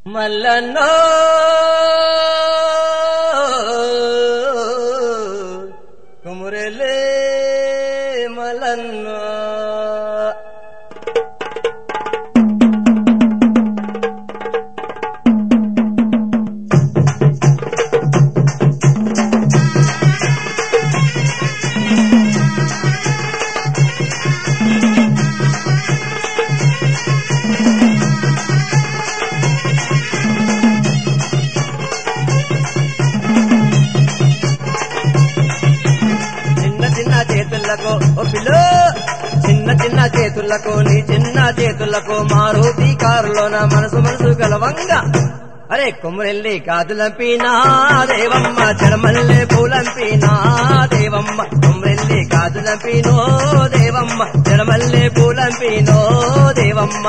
మల్లన్నో కుమురెలే మల్లన్నో చిన్న చిన్న చేతులకు ఓ పిల్లో చిన్న చిన్న చేతులకు నీ చిన్న చేతులకు మారుతి కారులోన మనసు మనసు గలవంగా అరే కొమ్మరెల్లి కాదులంపినా దేవమ్మ చెడమల్లె పూలంపినా దేవమ్మ కొమ్మరెల్లి కాదులంపినో దేవమ్మ చెడమల్లె పూలంపినో దేవమ్మ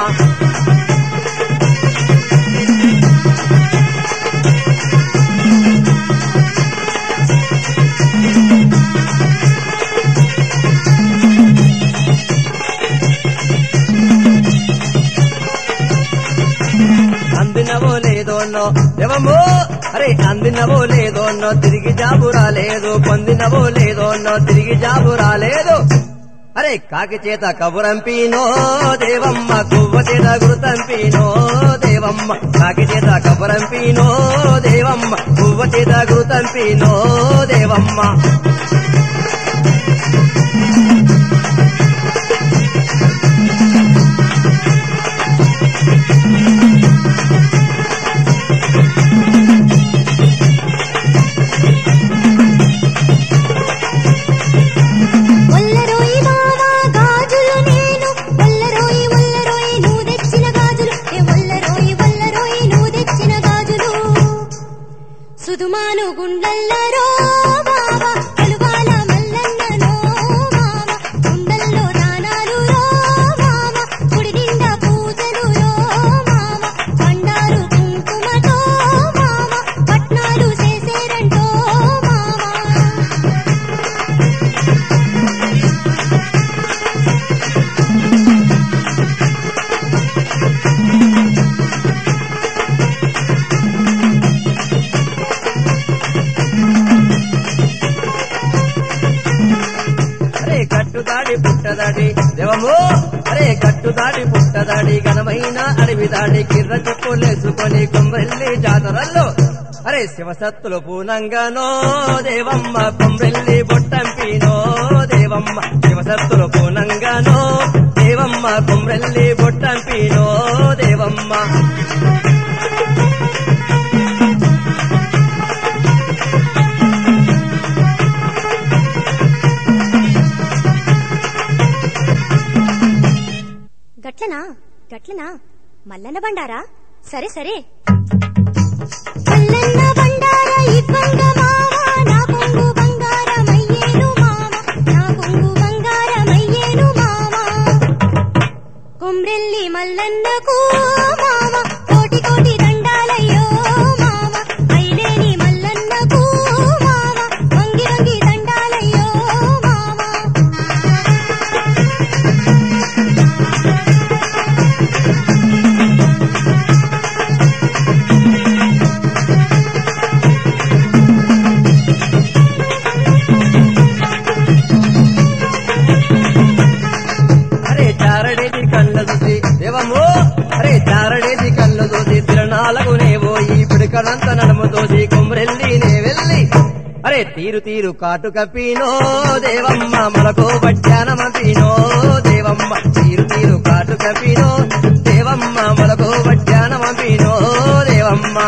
అందినవో లేదోన్నో దేవమ్మో అరే అందినవో లేదోన్నో తిరిగి జాబు రాలేదు పొందినవో లేదోన్నో తిరిగి జాబు రాలేదు అరే కాకి చేత కబురంపీనో దేవమ్మ కువ్వ చేత గురుతంపీనో దేవమ్మ కాకి చేత కబురంపీనో దేవమ్మ కువ్వ చేత గురుతంపీనో దేవమ్మ ఒల్లరోయి మావా గాజులు నేను ఒల్లరోయి ఒల్లరోయి నువ్వు తెచ్చిన గాజులు ఏ ఒల్లరోయి ఒల్లరోయి నువ్వు తెచ్చిన గాజులు సుదుమాను గుండల్లరో మావా కలువాల మల్లన్ననో మామ గుండల్లో దానాలు రో మామ గుడి నిండా పూజలు రో మామ బండారు కుంకుమతో మామ పట్నాలు చేసేరంటో మామ అరే కట్టుదాడి పుట్టదాడి దేవమో అరే కట్టుదాడి పుట్టదాడి ఘనమైన అడవి దాడి కిర్ర చెప్పులేసుకొని కొమ్రెల్లి జాతరల్లో అరే శివసత్తులు పూనంగానో దేవమ్మ కొమ్రెల్లి బొట్టంపినో దేవమ్మ శివసత్తులు పూనంగానో దేవమ్మ కొమ్రెల్లి బొట్టంపినో దేవమ్మ గట్లనా గట్లనా మల్లన్న బండారా సరే సరే మల్లన్న బండార ఇవ్వంగ మావా నా కొంగు బంగారమయ్యేను మామ నా కొంగు బంగారమయ్యేను మామ కొమ్రెల్లి మల్లన్నకు మామ కోటి కోటి దండాలయ్యో మామ ఐలేని మల్లన్నకు మామ వంగి వంగి దండాలయ్యో మామ అరే చారడేది కళ్ళ చూసి దేవమ్మో అరే చారడేది కళ్ళ చూసి తిరణాలకు పోయి పిడికడంత నడుము తోసి కొమ్రెల్లి నే వెళ్ళి అరే తీరు తీరు కాటు కప్పినో దేవమ్మ మనకో బడ్డానమపినో దేవమ్మ తీరు తీరు కాటు కప్పినో దేవమ్మ మనకో బడ్డానమపినో దేవమ్మ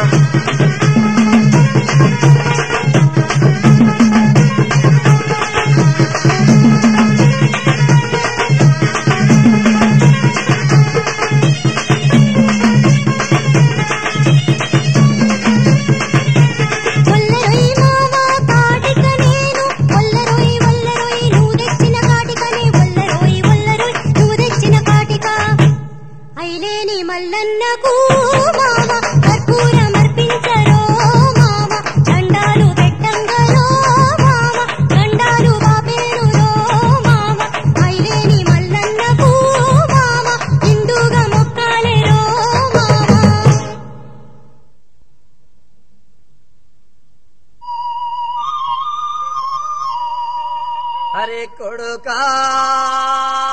ఒల్లరోయి మావా కాటిక నేను ఒల్లరోయి ఒల్లరోయి నువ్వు తెచ్చిన కాటికనే ఒల్లరోయి ఒల్లరోయి నువ్వు తెచ్చిన కాటిక ఐలేని మల్లన్నకు మామ కర్పూరం అర్పించరో మామ దండాలు పెట్టంగరో మామ దండాలు బాపేరురో మామ ఐలేని మల్లన్నకు మామ హిందూగా మొక్కాలేరో మామ అరే కొడుకా